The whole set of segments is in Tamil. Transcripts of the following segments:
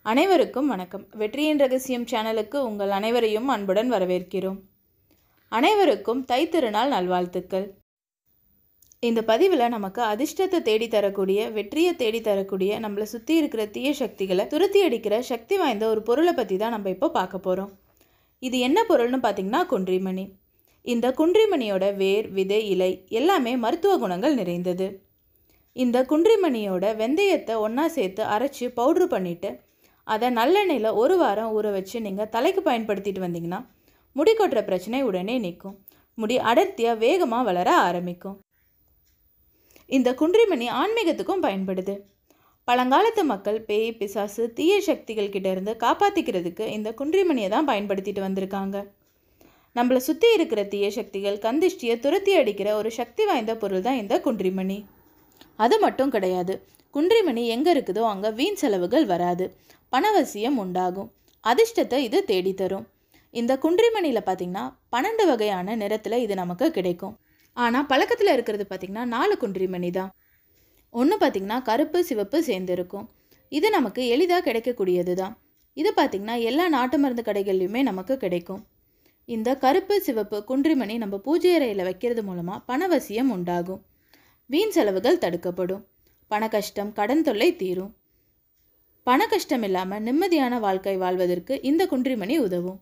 அனைவருக்கும் வணக்கம் வெற்றியின் ரகசியம் சேனலுக்கு உங்கள் அனைவரையும் அன்புடன் வரவேற்கிறோம் அனைவருக்கும் தைத்திருநாள் நல்வாழ்த்துக்கள் இந்த பதிவில் நமக்கு அதிர்ஷ்டத்தை தேடி தரக்கூடிய வெற்றியை தேடி தரக்கூடிய நம்மளை சுற்றி இருக்கிற தீய சக்திகளை துரத்தி அடிக்கிற சக்தி வாய்ந்த ஒரு பொருளை பற்றி தான் நம்ம இப்போ பார்க்க போகிறோம் இது என்ன பொருள்னு பார்த்தீங்கன்னா குன்றிமணி இந்த குன்றிமணியோட வேர் விதை இலை எல்லாமே மருத்துவ குணங்கள் நிறைந்தது இந்த குன்றிமணியோட வெந்தயத்தை ஒன்றா சேர்த்து அரைச்சி பவுட்ரு பண்ணிவிட்டு அதை நல்லெண்ணெயில் ஒரு வாரம் ஊற வச்சு நீங்கள் தலைக்கு பயன்படுத்திட்டு வந்தீங்கன்னா முடி கொட்டுற பிரச்சனை உடனே நிற்கும் முடி அடர்த்தியாக வேகமாக வளர ஆரம்பிக்கும் இந்த குன்றிமணி ஆன்மீகத்துக்கும் பயன்படுது பழங்காலத்து மக்கள் பேய் பிசாசு தீய சக்திகள் கிட்ட இருந்து காப்பாற்றிக்கிறதுக்கு இந்த குன்றிமணியை தான் பயன்படுத்திட்டு வந்திருக்காங்க நம்மளை சுற்றி இருக்கிற தீய சக்திகள் கந்திஷ்டியை துரத்தி அடிக்கிற ஒரு சக்தி வாய்ந்த பொருள் தான் இந்த குன்றிமணி அது மட்டும் கிடையாது குன்றிமணி எங்கே இருக்குதோ அங்கே வீண் செலவுகள் வராது பணவசியம் உண்டாகும் அதிர்ஷ்டத்தை இது தேடி தரும் இந்த குன்றிமணியில் பார்த்திங்கன்னா பன்னெண்டு வகையான நிறத்தில் இது நமக்கு கிடைக்கும் ஆனால் பழக்கத்தில் இருக்கிறது பார்த்திங்கன்னா நாலு குன்றிமணி தான் ஒன்று பார்த்திங்கன்னா கருப்பு சிவப்பு சேர்ந்துருக்கும் இது நமக்கு எளிதாக கிடைக்கக்கூடியது தான் இது பார்த்திங்கன்னா எல்லா நாட்டு மருந்து கடைகள்லையுமே நமக்கு கிடைக்கும் இந்த கருப்பு சிவப்பு குன்றிமணி நம்ம பூஜை அறையில் வைக்கிறது மூலமாக பணவசியம் உண்டாகும் வீண் செலவுகள் தடுக்கப்படும் பண கஷ்டம் கடன் தொல்லை தீரும் பண கஷ்டம் இல்லாமல் நிம்மதியான வாழ்க்கை வாழ்வதற்கு இந்த குன்றிமணி உதவும்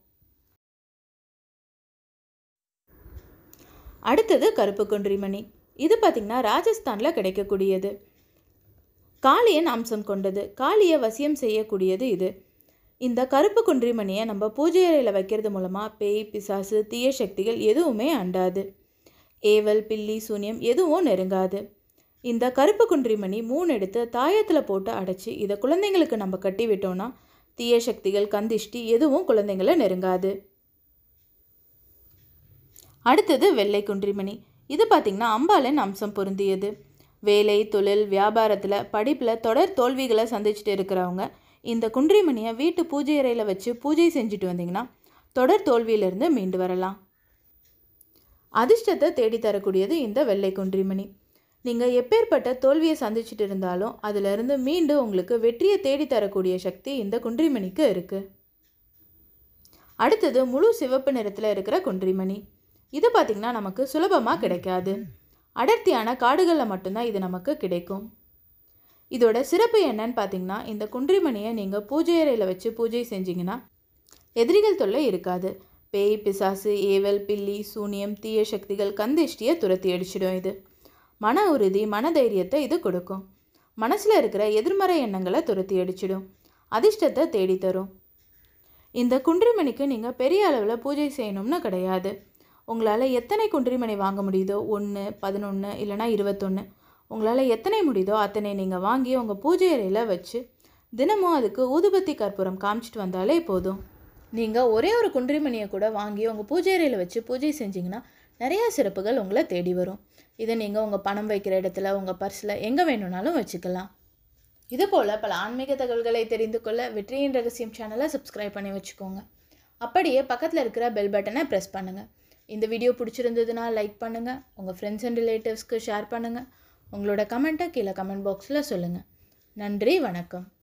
அடுத்தது கருப்பு குன்றிமணி இது பார்த்திங்கன்னா ராஜஸ்தானில் கிடைக்கக்கூடியது காளியன் அம்சம் கொண்டது காளியை வசியம் செய்யக்கூடியது இது இந்த கருப்பு குன்றிமணியை நம்ம பூஜை அறையில் வைக்கிறது மூலமாக பேய் பிசாசு தீய சக்திகள் எதுவுமே அண்டாது ஏவல் பில்லி சூன்யம் எதுவும் நெருங்காது இந்த கருப்பு குன்றிமணி மூணு எடுத்து தாயத்தில் போட்டு அடைச்சி இதை குழந்தைங்களுக்கு நம்ம கட்டி விட்டோம்னா தீய சக்திகள் கந்திஷ்டி எதுவும் குழந்தைங்களை நெருங்காது அடுத்தது வெள்ளை குன்றிமணி இது பார்த்திங்கன்னா அம்பாளின் அம்சம் பொருந்தியது வேலை தொழில் வியாபாரத்தில் படிப்பில் தொடர் தோல்விகளை சந்திச்சுட்டு இருக்கிறவங்க இந்த குன்றிமணியை வீட்டு பூஜை அறையில் வச்சு பூஜை செஞ்சுட்டு வந்தீங்கன்னா தொடர் தோல்வியிலிருந்து மீண்டு வரலாம் அதிர்ஷ்டத்தை தேடி தரக்கூடியது இந்த வெள்ளை குன்றிமணி நீங்கள் எப்பேற்பட்ட தோல்வியை சந்திச்சுட்டு இருந்தாலும் அதிலிருந்து மீண்டு உங்களுக்கு வெற்றியை தேடி தரக்கூடிய சக்தி இந்த குன்றிமணிக்கு இருக்குது அடுத்தது முழு சிவப்பு நிறத்தில் இருக்கிற குன்றிமணி இது பார்த்திங்கன்னா நமக்கு சுலபமாக கிடைக்காது அடர்த்தியான காடுகளில் மட்டும்தான் இது நமக்கு கிடைக்கும் இதோட சிறப்பு என்னன்னு பார்த்தீங்கன்னா இந்த குன்றிமணியை நீங்கள் பூஜை அறையில் வச்சு பூஜை செஞ்சீங்கன்னா எதிரிகள் தொல்லை இருக்காது பேய் பிசாசு ஏவல் பில்லி சூனியம் தீய சக்திகள் கந்திஷ்டியை துரத்தி அடிச்சிடும் இது மன உறுதி மனதைரியத்தை இது கொடுக்கும் மனசில் இருக்கிற எதிர்மறை எண்ணங்களை துரத்தி அடிச்சிடும் அதிர்ஷ்டத்தை தேடி தரும் இந்த குன்றிமணிக்கு நீங்கள் பெரிய அளவில் பூஜை செய்யணும்னு கிடையாது உங்களால் எத்தனை குன்றிமணி வாங்க முடியுதோ ஒன்று பதினொன்று இல்லைனா இருபத்தொன்று உங்களால் எத்தனை முடியுதோ அத்தனை நீங்கள் வாங்கி உங்கள் பூஜை அறையில் வச்சு தினமும் அதுக்கு ஊதுபத்தி கற்பூரம் காமிச்சிட்டு வந்தாலே போதும் நீங்கள் ஒரே ஒரு குன்றிமணியை கூட வாங்கி உங்கள் பூஜை அறையில் வச்சு பூஜை செஞ்சிங்கன்னா நிறையா சிறப்புகள் உங்களை தேடி வரும் இதை நீங்கள் உங்கள் பணம் வைக்கிற இடத்துல உங்கள் பர்ஸில் எங்கே வேணும்னாலும் வச்சுக்கலாம் இதுபோல் பல ஆன்மீக தகவல்களை தெரிந்து கொள்ள வெற்றியின் ரகசியம் சேனலை சப்ஸ்கிரைப் பண்ணி வச்சுக்கோங்க அப்படியே பக்கத்தில் இருக்கிற பெல் பட்டனை ப்ரெஸ் பண்ணுங்கள் இந்த வீடியோ பிடிச்சிருந்ததுன்னா லைக் பண்ணுங்கள் உங்கள் ஃப்ரெண்ட்ஸ் அண்ட் ரிலேட்டிவ்ஸ்க்கு ஷேர் பண்ணுங்கள் உங்களோட கமெண்ட்டை கீழே கமெண்ட் பாக்ஸில் சொல்லுங்கள் நன்றி வணக்கம்